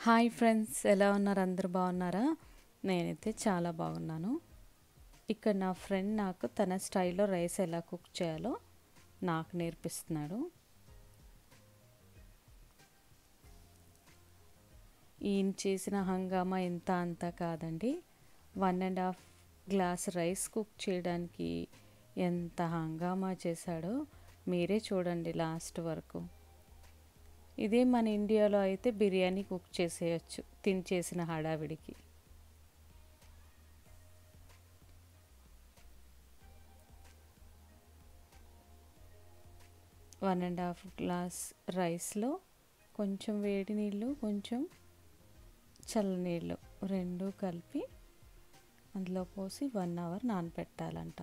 Hi friends ఎలా ఉన్నారు అందరు బాగున్నారా నేనైతే చాలా బాగున్నాను ఇక్కడ నా ఫ్రెండ్ నాకు తన స్టైల్లో రైస్ ఎలా కుక్ చేయాలో నాకు నేర్పిస్తున్నాడు ఈయన చేసిన హంగామా ఎంత అంతా కాదండి one and half glass rice cook చేయడానికి ఎంత హంగామా చేశాడో మీరే చూడండి లాస్ట్ వరకు ఇదే మన ఇండియాలో అయితే బిర్యానీ కుక్ చేసేయచ్చు తిని చేసిన హడావిడికి వన్ అండ్ హాఫ్ గ్లాస్ రైస్లో కొంచెం వేడి నీళ్ళు కొంచెం చల్లనీళ్ళు రెండు కలిపి అందులో పోసి వన్ అవర్ నానబెట్టాలంట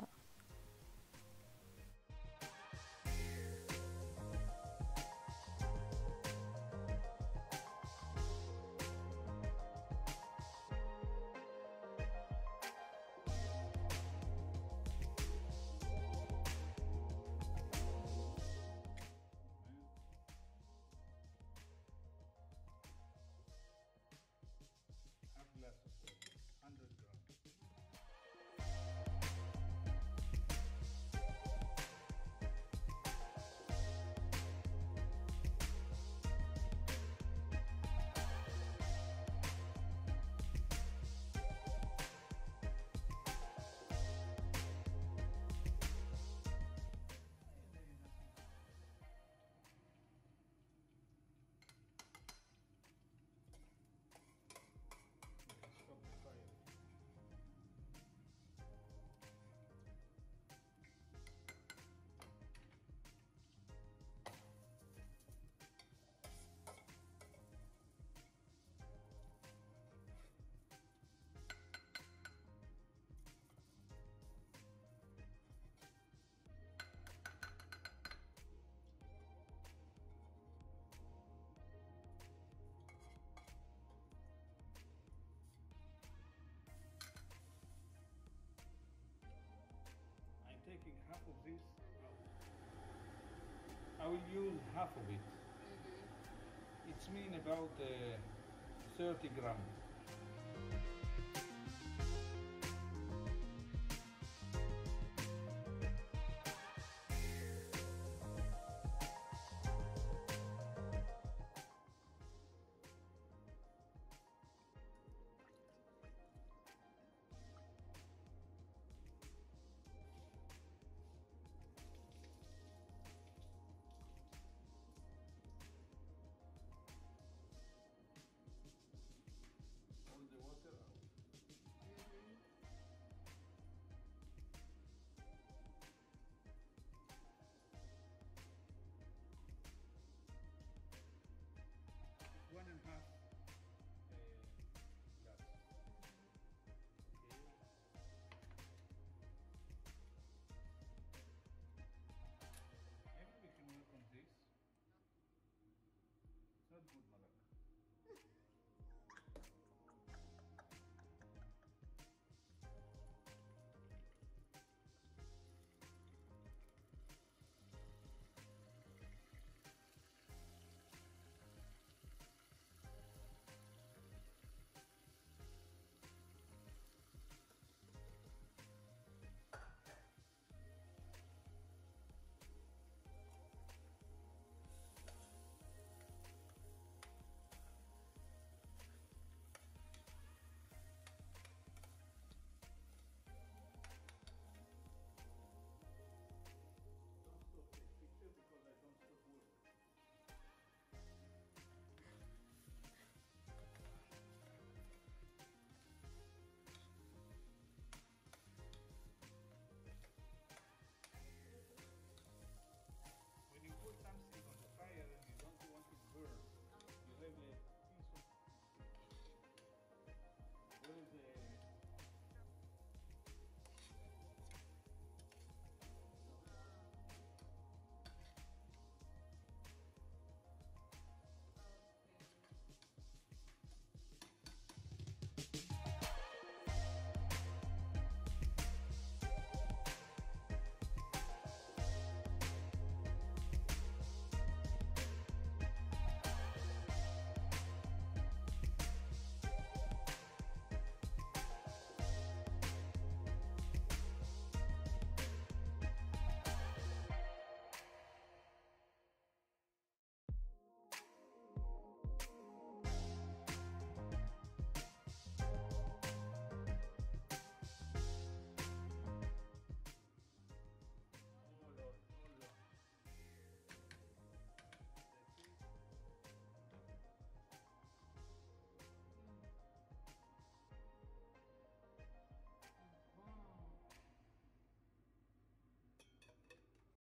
half glass of salt, 100 grams. Stop the fire. I'm taking half of this out. I will use half of it. It's mean about uh, 30 grams.